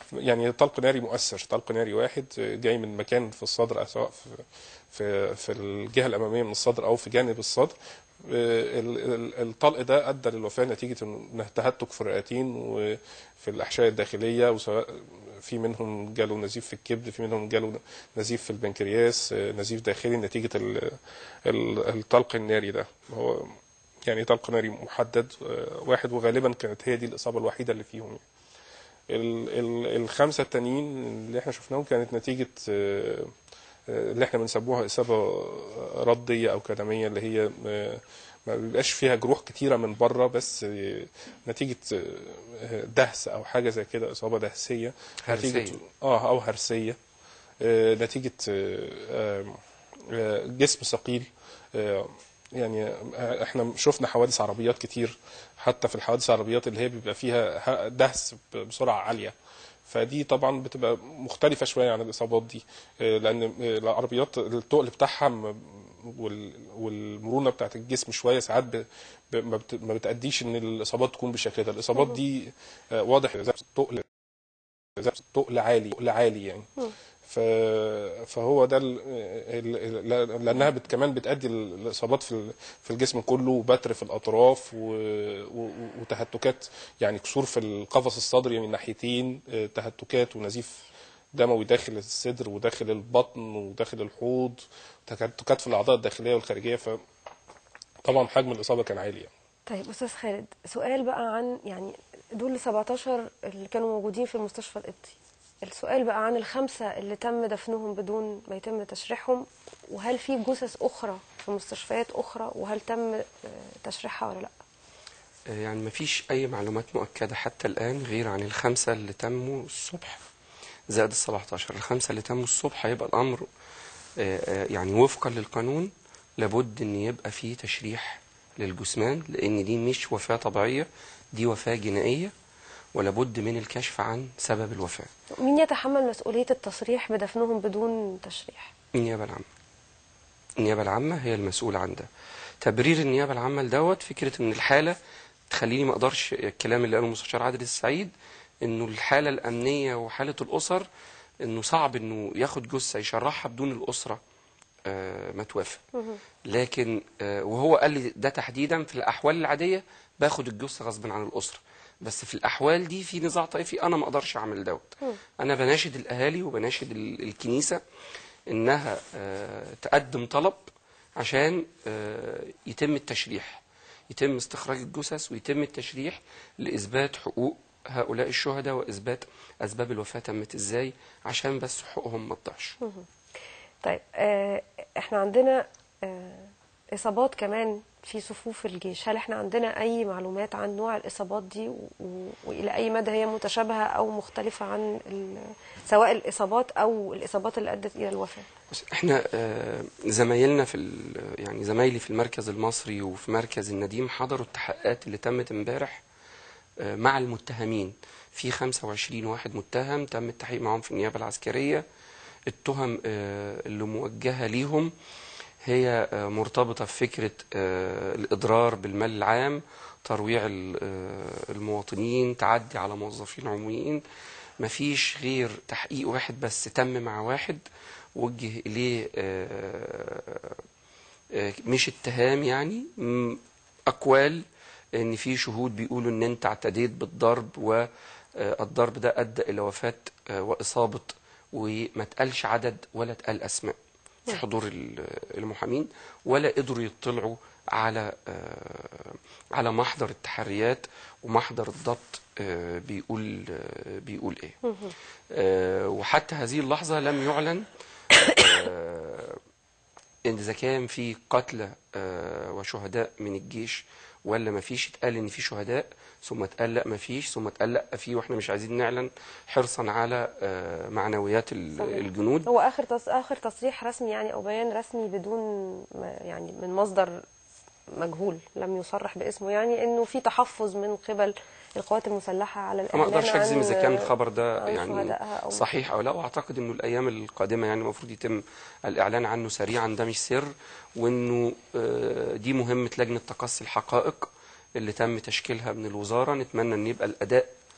يعني طلق ناري مؤثر طلق ناري واحد جاي من مكان في الصدر سواء في في في الجهه الاماميه من الصدر او في جانب الصدر ال- ال- الطلق ده ادى للوفاه نتيجه انه تهتك في الرئتين وفي الاحشاء الداخليه وسواء في منهم جاله نزيف في الكبد في منهم جاله نزيف في البنكرياس نزيف داخلي نتيجه ال- ال- الطلق الناري ده هو يعني طلق ناري محدد آه، واحد وغالبا كانت هي دي الاصابه الوحيده اللي فيهم يعني. ال- ال- الخمسه التانيين اللي احنا شفناهم كانت نتيجه آه، آه، اللي احنا بنسموها اصابه رديه او كدميه اللي هي آه، ما بيبقاش فيها جروح كتيره من بره بس آه، نتيجه آه، دهس او حاجه زي كده اصابه دهسيه هرسية. نتيجة- اه او هرسيه آه، نتيجه آه، آه، آه، جسم ثقيل آه، يعني آه، احنا شفنا حوادث عربيات كتير حتى في الحوادث العربيات اللي هي بيبقى فيها ه- دهس ب- بسرعه عاليه فدي طبعا بتبقى مختلفه شويه عن الاصابات دي آه، لان آه، العربيات التقل بتاعها م- وال- والمرونه بتاعت الجسم شويه ساعات ب- ب- ما بت- ما بتاديش ان الاصابات تكون بالشكل ده الاصابات دي آه، واضح زي التقل زي التقل عالي تقل عالي يعني ف... فهو ده ال... ال... ال- لانها بت... كمان بتادي الاصابات في ال- في الجسم كله وبتر في الاطراف و... و... وتهتكات يعني كسور في القفص الصدري من ناحيتين آه، تهتكات ونزيف دموي داخل الصدر وداخل البطن وداخل الحوض تهتكات في الاعضاء الداخليه والخارجيه فطبعا حجم الاصابه كان عالي يعني. طيب استاذ خالد سؤال بقى عن يعني دول ال 17 اللي كانوا موجودين في المستشفى القبطي السؤال بقى عن الخمسه اللي تم دفنهم بدون ما يتم تشريحهم وهل في جثث اخرى في مستشفيات اخرى وهل تم آه، تشريحها ولا لا آه، يعني مفيش أي معلومات مؤكدة حتى الآن غير عن الخمسة اللي تموا الصبح زائد ال 17 الخمسة اللي تموا الصبح هيبقى الأمر آه، آه، يعني وفقا للقانون لابد إن يبقى فيه تشريح للجثمان لأن دي مش وفاة طبيعية دي وفاة جنائية ولابد من الكشف عن سبب الوفاة مين يتحمل مسؤوليه التصريح بدفنهم بدون تشريح النيابة العامة النيابة العامة هي المسؤولة عن ده تبرير النيابة العامة لدوت فكرة ان الحالة تخليني ما اقدرش الكلام اللي قاله المستشار عادل السعيد انه الحالة الامنية وحالة الاسر انه صعب انه ياخد جثة يشرحها بدون الاسرة آه، ما توافق لكن آه، وهو قال لي ده تحديدا في الاحوال العادية باخد الجثة غصب عن الاسرة بس في الاحوال دي في نزاع طائفي انا ما اقدرش اعمل دوت انا بناشد الاهالي وبناشد ال- الكنيسة انها آه، تقدم طلب عشان آه، يتم التشريح يتم استخراج الجثث ويتم التشريح لاثبات حقوق هؤلاء الشهداء واثبات اسباب الوفاه تمت ازاي عشان بس حقوقهم ما تضيعش طيب آه، احنا عندنا آه، اصابات كمان في صفوف الجيش هل احنا عندنا اي معلومات عن نوع الاصابات دي و- و- والى اي مدى هي متشابهه او مختلفه عن ال- سواء الاصابات او الاصابات اللي ادت الى الوفاه بس احنا آه، زمايلنا في ال- يعني زمايلي في المركز المصري وفي مركز النديم حضروا التحقيقات اللي تمت امبارح آه، مع المتهمين في 25 واحد متهم تم التحقيق معهم في النيابه العسكريه التهم آه، اللي موجهه ليهم هي آه، مرتبطه بفكره آه، الاضرار بالمال العام ترويع ال- آه، المواطنين تعدي على موظفين عموميين مفيش غير تحقيق واحد بس تم مع واحد وجه اليه آه، آه، مش اتهام يعني م- اقوال ان في شهود بيقولوا ان انت اعتديت بالضرب والضرب ده ادى الى وفاه آه، واصابه وما اتقالش عدد ولا اتقال اسماء في حضور ال- المحامين ولا قدروا يطلعوا على آه، على محضر التحريات ومحضر الضبط آه، بيقول آه، بيقول ايه آه، وحتى هذه اللحظه لم يعلن آه، ان اذا كان في قتلى آه، وشهداء من الجيش ولا ما فيش اتقال ان في شهداء ثم اتقال لا ما فيش ثم اتقال لا في واحنا مش عايزين نعلن حرصا على آه، معنويات ال- صحيح. الجنود هو اخر تص... اخر تصريح رسمي يعني او بيان رسمي بدون ما- يعني من مصدر مجهول لم يصرح باسمه يعني انه في تحفظ من قبل القوات المسلحه على ما الاعلان اقدرش اجزم عن- اذا كان الخبر ده عن يعني شهدائها أو- صحيح او لا واعتقد انه الايام القادمه يعني المفروض يتم الاعلان عنه سريعا ده مش سر وانه آه، دي مهمه لجنه تقصي الحقائق اللي تم تشكيلها من الوزاره نتمنى ان يبقى الاداء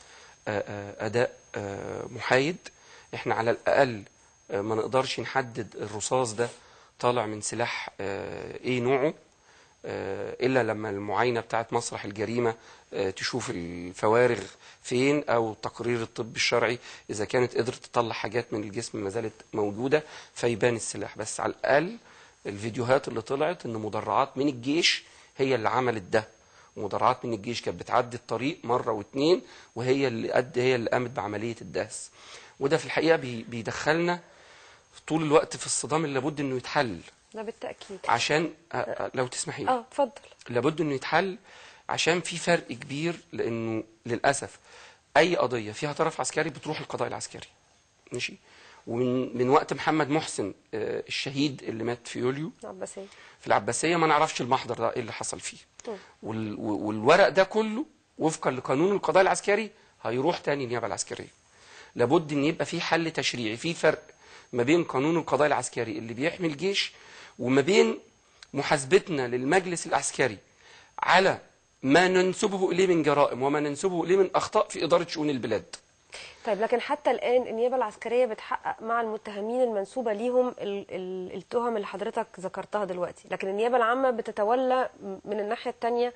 آه، آه، اداء آه، محايد احنا على الاقل آه، ما نقدرش نحدد الرصاص ده طالع من سلاح آه، ايه نوعه آه، الا لما المعاينه بتاعت مسرح الجريمه آه، تشوف الفوارغ فين او تقرير الطب الشرعي اذا كانت قدرت تطلع حاجات من الجسم ما زالت موجوده فيبان السلاح بس على الاقل الفيديوهات اللي طلعت ان مدرعات من الجيش هي اللي عملت ده ومدرعات من الجيش كانت بتعدي الطريق مره واتنين وهي اللي قد هي اللي قامت بعمليه الدهس وده في الحقيقه بي- بيدخلنا طول الوقت في الصدام اللي لابد انه يتحل ده بالتاكيد عشان آه، آه، لو تسمحي لي اه اتفضل لابد انه يتحل عشان في فرق كبير لانه للاسف اي قضيه فيها طرف عسكري بتروح القضاء العسكري ماشي ومن من وقت محمد محسن آه، الشهيد اللي مات في يوليو عباسيه في العباسيه ما نعرفش المحضر ده ايه اللي حصل فيه مم. وال و- والورق ده كله وفقا لقانون القضاء العسكري هيروح تاني النيابه العسكريه لابد ان يبقى في حل تشريعي في فرق ما بين قانون القضاء العسكري اللي بيحمي الجيش وما بين محاسبتنا للمجلس العسكري على ما ننسبه اليه من جرائم وما ننسبه اليه من اخطاء في اداره شؤون البلاد طيب لكن حتى الان النيابه العسكريه بتحقق مع المتهمين المنسوبه ليهم ال ال التهم اللي حضرتك ذكرتها دلوقتي لكن النيابه العامه بتتولى م- من الناحيه الثانيه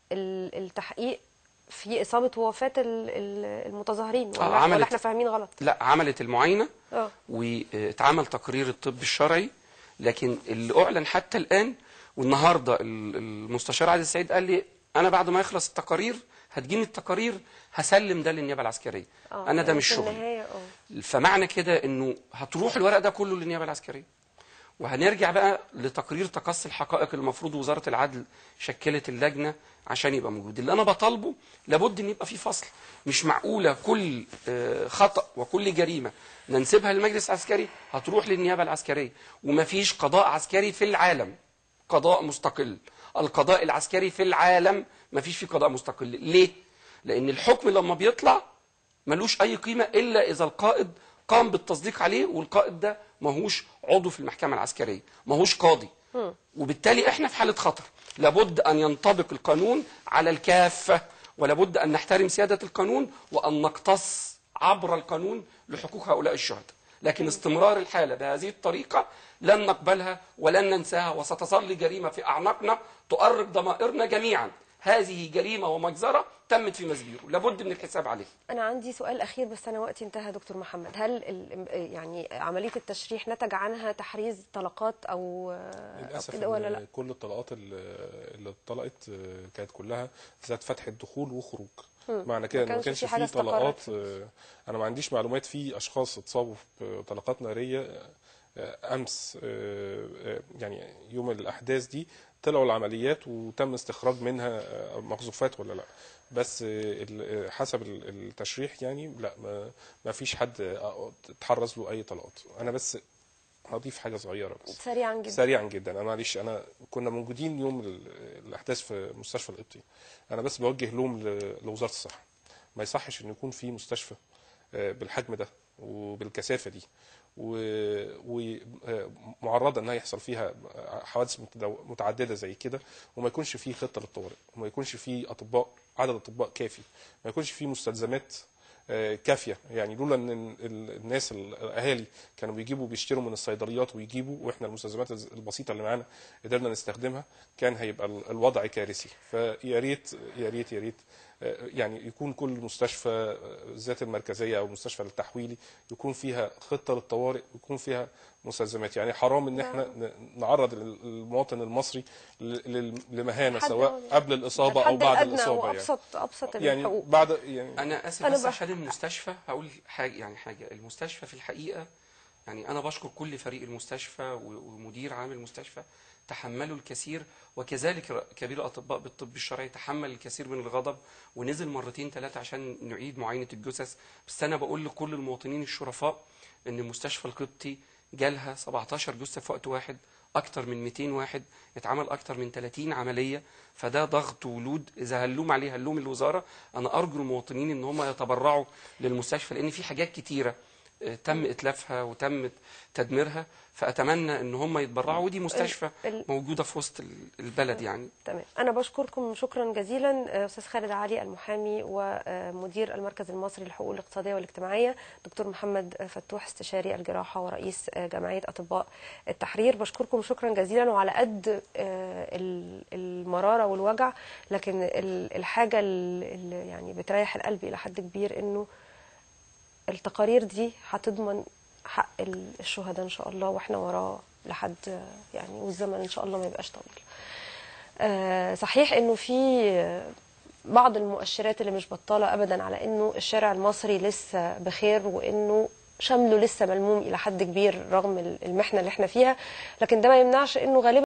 التحقيق في اصابه ووفاه ال- ال- المتظاهرين ولا, آه، عملت- ولا احنا فاهمين غلط لا عملت المعاينه اه واتعمل تقرير الطب الشرعي لكن اللي اعلن حتى الان والنهارده ال- المستشار عادل السيد قال لي انا بعد ما يخلص التقارير هتجيني التقارير هسلم ده للنيابه العسكريه اه انا ده يعني مش في شغلي النهايه اه فمعنى كده انه هتروح الورق ده كله للنيابه العسكريه وهنرجع بقى لتقرير تقصي الحقائق اللي المفروض وزاره العدل شكلت اللجنه عشان يبقى موجود اللي انا بطالبه لابد ان يبقى في فصل مش معقوله كل آه، خطا وكل جريمه ننسبها للمجلس العسكري هتروح للنيابه العسكريه ومفيش قضاء عسكري في العالم قضاء مستقل القضاء العسكري في العالم مفيش فيه قضاء مستقل ليه لان الحكم لما بيطلع ملوش اي قيمه الا اذا القائد قام بالتصديق عليه والقائد ده ماهوش عضو في المحكمه العسكريه ماهوش قاضي وبالتالي احنا في حاله خطر لابد ان ينطبق القانون على الكافه ولابد ان نحترم سياده القانون وان نقتص عبر القانون لحقوق هؤلاء الشهداء لكن استمرار الحاله بهذه الطريقه لن نقبلها ولن ننساها وستظل جريمه في اعناقنا تؤرق ضمائرنا جميعا هذه جريمه ومجزره تمت في مسبيرو لابد من الحساب عليها انا عندي سؤال اخير بس انا وقتي انتهى يا دكتور محمد هل ال- يعني عمليه التشريح نتج عنها تحريز طلقات او أو للاسف كده ولا إن لا كل الطلقات اللي اللي اتطلقت آه، كانت كلها ذات فتحه دخول وخروج معنى كده ما ان ما كانش كانش في حاجة في طلقات استقرت. آه، انا ما عنديش معلومات في اشخاص اتصابوا بطلقات ناريه آه، امس آه، آه، يعني يوم الاحداث دي طلعوا العمليات وتم استخراج منها آه، مقذوفات ولا لا بس آه، ال- آه، حسب ال- التشريح يعني لا ما- ما فيش حد آه، اتحرز له اي طلقات انا بس هضيف حاجه صغيره بس سريعا جدا سريعا جدا انا معلش انا كنا موجودين يوم ال- الاحداث في مستشفى القبطي انا بس بوجه لوم ل- لوزاره الصحه ما يصحش ان يكون في مستشفى آه، بالحجم ده وبالكثافه دي ومعرضه انها يحصل فيها حوادث متدو- متعدده زي كده وما يكونش في خطه للطوارئ وما يكونش في اطباء عدد اطباء كافي ما يكونش في مستلزمات آه، كافيه يعني لولا ان ال- ال- الناس الاهالي كانوا بيجيبوا بيشتروا من الصيدليات ويجيبوا واحنا المستلزمات البسيطه اللي معانا قدرنا نستخدمها كان هيبقى ال- الوضع كارثي فيا ريت يا ريت يا ريت آه، يعني يكون كل مستشفى آه، ذات المركزيه او المستشفى التحويلي يكون فيها خطه للطوارئ ويكون فيها مستلزمات يعني حرام ان احنا ن- نعرض ال- المواطن المصري ل- لل- لمهانه حد- سواء قبل الاصابه او الحد بعد الأدنى الاصابه يعني وابسط ابسط يعني الحقوق بعد يعني انا اسف أنا بس بح- عشان المستشفى هقول حاجه يعني حاجه المستشفى في الحقيقه يعني انا بشكر كل فريق المستشفى و- ومدير عام المستشفى تحملوا الكثير وكذلك ر- كبير الاطباء بالطب الشرعي تحمل الكثير من الغضب ونزل مرتين ثلاثه عشان نعيد معاينه الجثث بس انا بقول لكل المواطنين الشرفاء ان المستشفى القبطي جالها 17 جثه في وقت واحد اكتر من 200 واحد اتعمل اكتر من 30 عمليه فده ضغط ولود اذا هلوم عليه هلوم الوزاره انا ارجو المواطنين ان هم يتبرعوا للمستشفى لان في حاجات كتيره آه، تم اتلافها وتم تدميرها فاتمنى ان هم يتبرعوا ودي مستشفى ال- موجوده في وسط ال- البلد يعني تمام انا بشكركم شكرا جزيلا آه، استاذ خالد علي المحامي ومدير المركز المصري للحقوق الاقتصاديه والاجتماعيه دكتور محمد فتوح استشاري الجراحه ورئيس آه، جمعيه اطباء التحرير بشكركم شكرا جزيلا وعلى قد آه، ال- المراره والوجع لكن ال- الحاجه اللي يعني بتريح القلب الى حد كبير انه التقارير دي هتضمن حق ال- الشهداء ان شاء الله واحنا وراه لحد يعني والزمن ان شاء الله ما يبقاش طويل آه، صحيح انه في آه، بعض المؤشرات اللي مش بطاله ابدا على انه الشارع المصري لسه بخير وانه شمله لسه ملموم الى حد كبير رغم المحنه اللي احنا فيها لكن ده ما يمنعش انه غالبا